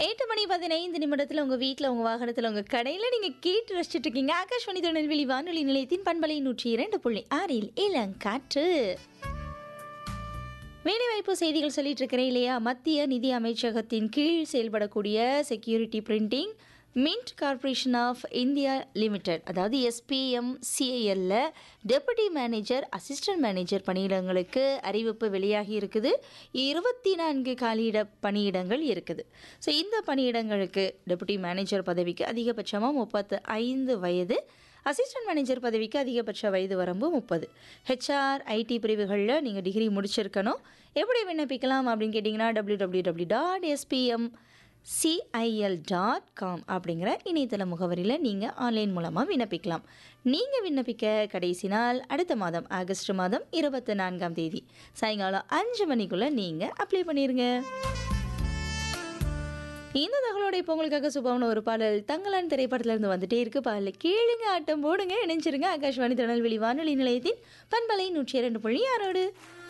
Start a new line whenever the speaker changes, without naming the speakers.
எட்டு மணி பதினைந்து நிமிடத்தில் உங்கள் வீட்டில் உங்கள் வாகனத்தில் உங்கள் கடையில் நீங்கள் கேட்டு ரசிச்சுட்டு இருக்கீங்க ஆகாஷ்வாணி திருநெல்வேலி வானொலி நிலையத்தின் பண்பலை நூற்றி இரண்டு புள்ளி ஆறில் இளங்காற்று வேலைவாய்ப்பு செய்திகள் சொல்லிட்டு இருக்கிறேன் இல்லையா மத்திய நிதி அமைச்சகத்தின் கீழ் செயல்படக்கூடிய security printing mint corporation of India limited அதாவது எஸ்பிஎம் சிஐஎல்ல டெபுட்டி மேனேஜர் அசிஸ்டன்ட் மேனேஜர் பணியிடங்களுக்கு அறிவிப்பு வெளியாகி இருக்குது இருபத்தி நான்கு காலியிட பணியிடங்கள் இருக்குது ஸோ இந்த பணியிடங்களுக்கு டெபுட்டி மேனேஜர் பதவிக்கு அதிகபட்சமாக முப்பத்து ஐந்து வயது அசிஸ்டன்ட் மேனேஜர் பதவிக்கு அதிகபட்ச வயது வரம்பு முப்பது ஹெச்ஆர் ஐடி பிரிவுகளில் நீங்கள் டிகிரி முடிச்சிருக்கணும் எப்படி விண்ணப்பிக்கலாம் அப்படின்னு கேட்டிங்கன்னா W W W dot SPM CIL dot com அப்படிங்கிற இணையதள முகவரியில் நீங்கள் ஆன்லைன் மூலமாக விண்ணப்பிக்கலாம் நீங்கள் விண்ணப்பிக்க கடைசி நாள் அடுத்த மாதம் ஆகஸ்ட் மாதம் இருபத்தி நான்காம் தேதி சாயங்காலம் அஞ்சு மணிக்குள்ளே நீங்கள் அப்ளை பண்ணிடுங்க இந்த தகவலோட இப்போ உங்களுக்காக சுபாவன ஒரு பாடல் தங்கலான் திரைப்படத்துல இருந்து வந்துட்டே இருக்கு பாடல கேளுங்க ஆட்டம் போடுங்க இணைஞ்சிருங்க ஆகாஷ்வாணி திருநெல்வேலி வானொலி நிலையத்தின் பண்பலை நூற்றி இரண்டு புள்ளி ஆறோடு